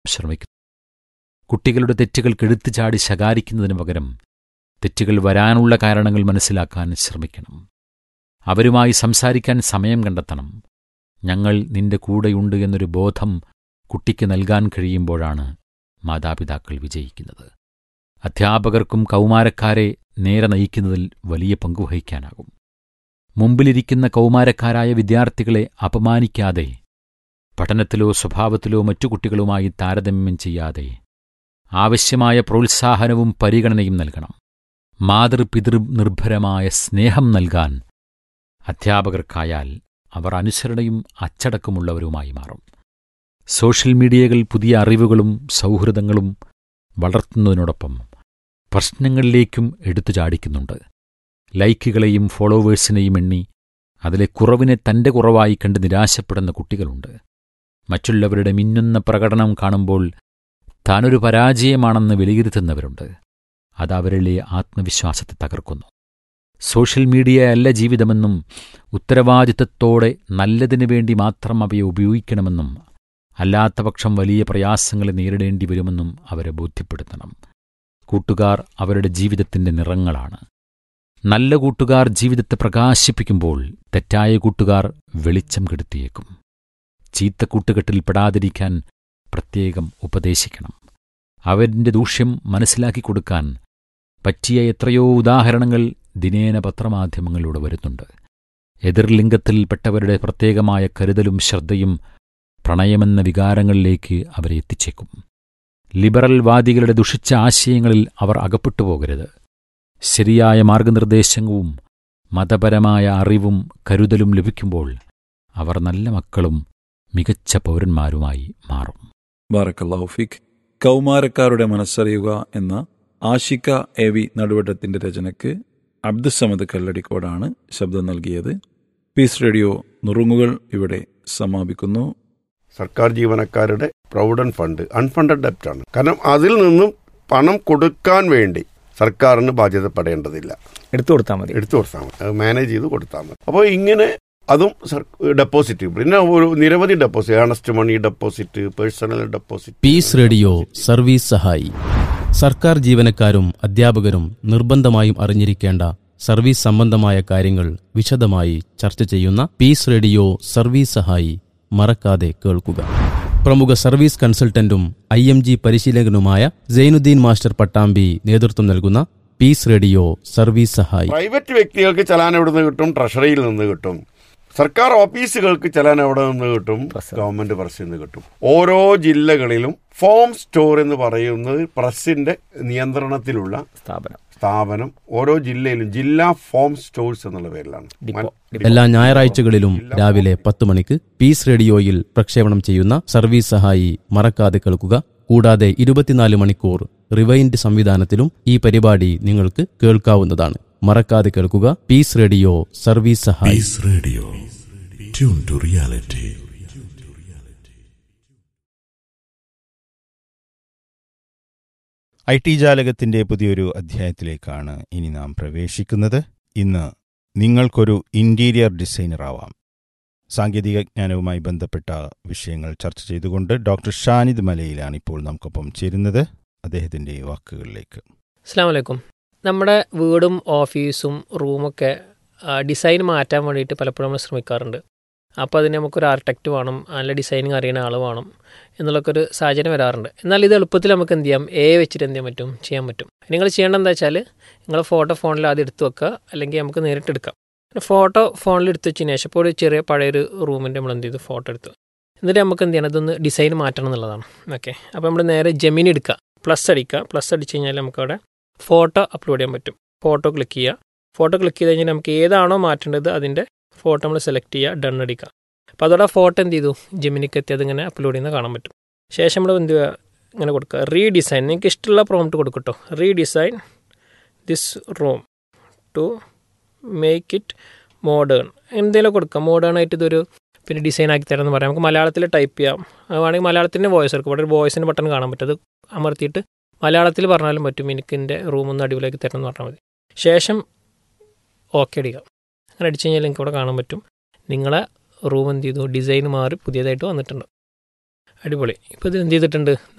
ശ്രമിക്കുന്നു കുട്ടികളുടെ തെറ്റുകൾ കെടുത്തു ചാടി ശകാരിക്കുന്നതിന് പകരം തെറ്റുകൾ വരാനുള്ള കാരണങ്ങൾ മനസ്സിലാക്കാൻ ശ്രമിക്കണം അവരുമായി സംസാരിക്കാൻ സമയം കണ്ടെത്തണം ഞങ്ങൾ നിന്റെ കൂടെയുണ്ട് എന്നൊരു ബോധം കുട്ടിക്ക് നൽകാൻ കഴിയുമ്പോഴാണ് മാതാപിതാക്കൾ വിജയിക്കുന്നത് അധ്യാപകർക്കും കൗമാരക്കാരെ നേരെ നയിക്കുന്നതിൽ വലിയ പങ്കുവഹിക്കാനാകും മുമ്പിലിരിക്കുന്ന കൗമാരക്കാരായ വിദ്യാർത്ഥികളെ അപമാനിക്കാതെ പഠനത്തിലോ സ്വഭാവത്തിലോ മറ്റു കുട്ടികളുമായി താരതമ്യം ചെയ്യാതെ ആവശ്യമായ പ്രോത്സാഹനവും പരിഗണനയും നൽകണം മാതൃപിതൃ നിർഭരമായ സ്നേഹം നൽകാൻ അധ്യാപകർക്കായാൽ അവർ അനുസരണയും അച്ചടക്കമുള്ളവരുമായി മാറും സോഷ്യൽ മീഡിയകൾ പുതിയ അറിവുകളും സൗഹൃദങ്ങളും വളർത്തുന്നതിനോടൊപ്പം പ്രശ്നങ്ങളിലേക്കും എടുത്തു ചാടിക്കുന്നുണ്ട് ലൈക്കുകളെയും ഫോളോവേഴ്സിനെയും എണ്ണി അതിലെ കുറവിനെ തന്റെ കുറവായി കണ്ട് നിരാശപ്പെടുന്ന കുട്ടികളുണ്ട് മറ്റുള്ളവരുടെ മിന്നുന്ന പ്രകടനം കാണുമ്പോൾ താനൊരു പരാജയമാണെന്ന് വിലയിരുത്തുന്നവരുണ്ട് അത് അവരിലെ ആത്മവിശ്വാസത്തെ തകർക്കുന്നു സോഷ്യൽ മീഡിയ അല്ല ജീവിതമെന്നും ഉത്തരവാദിത്തത്തോടെ നല്ലതിനു വേണ്ടി മാത്രം അവയെ ഉപയോഗിക്കണമെന്നും അല്ലാത്തപക്ഷം വലിയ പ്രയാസങ്ങളെ നേരിടേണ്ടി വരുമെന്നും അവരെ ബോധ്യപ്പെടുത്തണം കൂട്ടുകാർ അവരുടെ ജീവിതത്തിന്റെ നിറങ്ങളാണ് നല്ല കൂട്ടുകാർ ജീവിതത്തെ പ്രകാശിപ്പിക്കുമ്പോൾ തെറ്റായ കൂട്ടുകാർ വെളിച്ചം കെടുത്തിയേക്കും ചീത്ത കൂട്ടുകെട്ടിൽ പെടാതിരിക്കാൻ പ്രത്യേകം ഉപദേശിക്കണം അവരിന്റെ ദൂഷ്യം മനസ്സിലാക്കി കൊടുക്കാൻ പറ്റിയ എത്രയോ ഉദാഹരണങ്ങൾ ദിനേന പത്രമാധ്യമങ്ങളിലൂടെ വരുന്നുണ്ട് എതിർലിംഗത്തിൽപ്പെട്ടവരുടെ പ്രത്യേകമായ കരുതലും ശ്രദ്ധയും പ്രണയമെന്ന വികാരങ്ങളിലേക്ക് അവരെ എത്തിച്ചേക്കും ലിബറൽ വാദികളുടെ ദുഷിച്ച ആശയങ്ങളിൽ അവർ അകപ്പെട്ടു പോകരുത് ശരിയായ മാർഗനിർദ്ദേശവും മതപരമായ അറിവും കരുതലും ലഭിക്കുമ്പോൾ അവർ നല്ല മക്കളും മികച്ച പൗരന്മാരുമായി മാറും ബാറക്കല്ലാഹുഫിക് കൗമാരക്കാരുടെ മനസ്സറിയുക എന്ന ആഷിക എ വി നടുവട്ടത്തിന്റെ രചനയ്ക്ക് അബ്ദുസമദ് കല്ലടിക്കോടാണ് ശബ്ദം നൽകിയത് പീസ് റേഡിയോ നുറുങ്ങുകൾ ഇവിടെ സമാപിക്കുന്നു സർക്കാർ ജീവനക്കാരുടെ പ്രൊവിഡന്റ് ഫണ്ട് അൺഫണ്ടഡ് ഡെപ്റ്റ് ആണ് കാരണം അതിൽ നിന്നും പണം കൊടുക്കാൻ വേണ്ടി സർക്കാരിന് ബാധ്യതപ്പെടേണ്ടതില്ല എടുത്തു കൊടുത്താൽ മതി എടുത്തു കൊടുത്താൽ മതി അത് മാനേജ് ചെയ്ത് കൊടുത്താൽ മതി അപ്പോൾ ഇങ്ങനെ അതും ഡെപ്പോസിറ്റ് പിന്നെ ഒരു നിരവധി deposit earnest money deposit personal deposit peace radio service സഹായി സർക്കാർ ജീവനക്കാരും അധ്യാപകരും നിർബന്ധമായും അറിഞ്ഞിരിക്കേണ്ട സർവീസ് സംബന്ധമായ കാര്യങ്ങൾ വിശദമായി ചർച്ച ചെയ്യുന്ന പീസ് റേഡിയോ സർവീസ് സഹായി മറക്കാതെ കേൾക്കുക പ്രമുഖ സർവീസ് കൺസൾട്ടന്റും ഐ എം ജി പരിശീലകനുമായ സൈനുദ്ദീൻ മാസ്റ്റർ പട്ടാമ്പി നേതൃത്വം നൽകുന്ന പീസ് റേഡിയോ സർവീസ് സഹായി പ്രൈവറ്റ് വ്യക്തികൾക്ക് ചലാൻ എവിടെ നിന്ന് കിട്ടും ട്രഷറിയിൽ നിന്ന് കിട്ടും സർക്കാർ ഓഫീസുകൾക്ക് ചലാൻ എവിടെ നിന്ന് കിട്ടും ഗവൺമെന്റ് പ്രസ്സിൽ നിന്ന് കിട്ടും ഓരോ ജില്ലകളിലും ഫോം സ്റ്റോർ എന്ന് പറയുന്നത് പ്രസിന്റെ നിയന്ത്രണത്തിലുള്ള സ്ഥാപനം സ്ഥാപനം ഓരോ ജില്ലയിലും ജില്ലാ ഫോം സ്റ്റോഴ്സ് എന്നുള്ള പേരിലാണ് ഡിപ്പോ മൻ- എല്ലാ ഞായറാഴ്ചകളിലും രാവിലെ പത്ത് മണിക്ക് പീസ് റേഡിയോയിൽ പ്രക്ഷേപണം ചെയ്യുന്ന സർവീസ് സഹായി മറക്കാതെ കേൾക്കുക കൂടാതെ ഇരുപത്തിനാല് മണിക്കൂർ റിവൈൻഡ് സംവിധാനത്തിലും ഈ പരിപാടി നിങ്ങൾക്ക് കേൾക്കാവുന്നതാണ് മറക്കാതെ കേൾക്കുക പീസ് റേഡിയോ സർവീസ് സഹായി Peace Radio. Tune to reality. I T ജാലകത്തിന്റെ പുതിയൊരു അധ്യായത്തിലേക്കാണ് ഇനി നാം പ്രവേശിക്കുന്നത് ഇന്ന് നിങ്ങൾക്കൊരു ഇന്റീരിയർ ഡിസൈനർ ആവാം സാങ്കേതിക ജ്ഞാനവുമായി ബന്ധപ്പെട്ട വിഷയങ്ങൾ ചർച്ച ചെയ്തുകൊണ്ട് ഡോക്ടർ ഷാനിദ് മലയിലാണ് ഇപ്പോൾ നമുക്കൊപ്പം ചേരുന്നത് അദ്ദേഹത്തിന്റെ വാക്കുകളിലേക്ക് അസ്സാം വലൈക്കും നമ്മുടെ വീടും ഓഫീസും റൂമൊക്കെ ആ, ഡിസൈൻ മാറ്റാൻ വേണ്ടിയിട്ട് പലപ്പോഴും നമ്മൾ ശ്രമിക്കാറുണ്ട് അപ്പോൾ അതിന് നമുക്കൊരു ആർക്കിടെക്റ്റ് വേണം നല്ല ഡിസൈനിങ് അറിയുന്ന ആൾ വേണം എന്നുള്ളൊക്കെ ഒരു സാഹചര്യം വരാറുണ്ട് എന്നാൽ ഇത് എളുപ്പത്തിൽ നമുക്ക് എന്ത് ചെയ്യാം എ വെച്ചിട്ട് എന്ത് ചെയ്യാൻ പറ്റും ചെയ്യാൻ പറ്റും നിങ്ങൾ ചെയ്യേണ്ടത് എന്താ വെച്ചാൽ നിങ്ങൾ ഫോട്ടോ ഫോണിൽ ആദ്യം എടുത്ത് വെക്കുക അല്ലെങ്കിൽ നമുക്ക് നേരിട്ട് എടുക്കാം പിന്നെ ഫോട്ടോ ഫോണിൽ എടുത്ത് വെച്ചതിന് ശേഷം ഇപ്പോൾ ഒരു ചെറിയ പഴയൊരു റൂമിൻ്റെ നമ്മൾ എന്ത് ചെയ്തു ഫോട്ടോ എടുത്തു എന്നിട്ട് നമുക്ക് എന്ത് ചെയ്യണം ഇതൊന്ന് ഡിസൈൻ മാറ്റണം എന്നുള്ളതാണ് ഓക്കെ അപ്പോൾ നമ്മൾ നേരെ ജമീൻ എടുക്കുക പ്ലസ് അടിക്കുക പ്ലസ് അടിച്ച് കഴിഞ്ഞാൽ നമുക്കവിടെ ഫോട്ടോ അപ്ലോഡ് ചെയ്യാൻ പറ്റും ഫോട്ടോ ക്ലിക്ക് ചെയ്യുക ഫോട്ടോ ക്ലിക്ക് ചെയ്ത് കഴിഞ്ഞാൽ നമുക്ക് ഏതാണോ മാറ്റേണ്ടത് അതിൻ്റെ ഫോട്ടോ നമ്മൾ സെലക്ട് ചെയ്യുക ഡൺ അടിക്കുക അപ്പോൾ അതോടെ ഫോട്ടോ എന്ത് ചെയ്തു ജെമിനിക്ക് എത്തി അതിങ്ങനെ അപ്ലോഡ് ചെയ്യുന്നത് കാണാൻ പറ്റും ശേഷം നമ്മൾ എന്ത് ചെയ്യുക ഇങ്ങനെ കൊടുക്കുക റീഡിസൈൻ നിങ്ങൾക്ക് ഇഷ്ടമുള്ള പ്രോംപ്റ്റ് കൊടുക്കട്ടോ redesign this room to make it modern എന്തെങ്കിലും കൊടുക്കാം മോഡേൺ ആയിട്ട് ഇതൊരു പിന്നെ ഡിസൈൻ ആക്കി തരാം എന്ന് പറയാം നമുക്ക് മലയാളത്തിൽ ടൈപ്പ് ചെയ്യാം അത് വേണമെങ്കിൽ മലയാളത്തിൻ്റെ വോയിസ് എടുക്കും ഇവിടെ ഒരു വോയിസിൻ്റെ ബട്ടൺ കാണാൻ പറ്റും അത് അമർത്തിയിട്ട് മലയാളത്തിൽ പറഞ്ഞാലും പറ്റും എനിക്ക് എൻ്റെ റൂമൊന്ന് അടിപൊളിയാക്കി തരണം എന്ന് പറഞ്ഞാൽ മതി ശേഷം ഓക്കെ അടിക്കാം അങ്ങനെ അടിച്ചു കഴിഞ്ഞാൽ നിങ്ങൾക്ക് ഇവിടെ കാണാൻ പറ്റും നിങ്ങളെ റൂം എന്ത് ചെയ്തു ഡിസൈൻ മാറി പുതിയതായിട്ട് വന്നിട്ടുണ്ട് അടിപൊളി ഇപ്പോൾ ഇത് എന്ത് ചെയ്തിട്ടുണ്ട്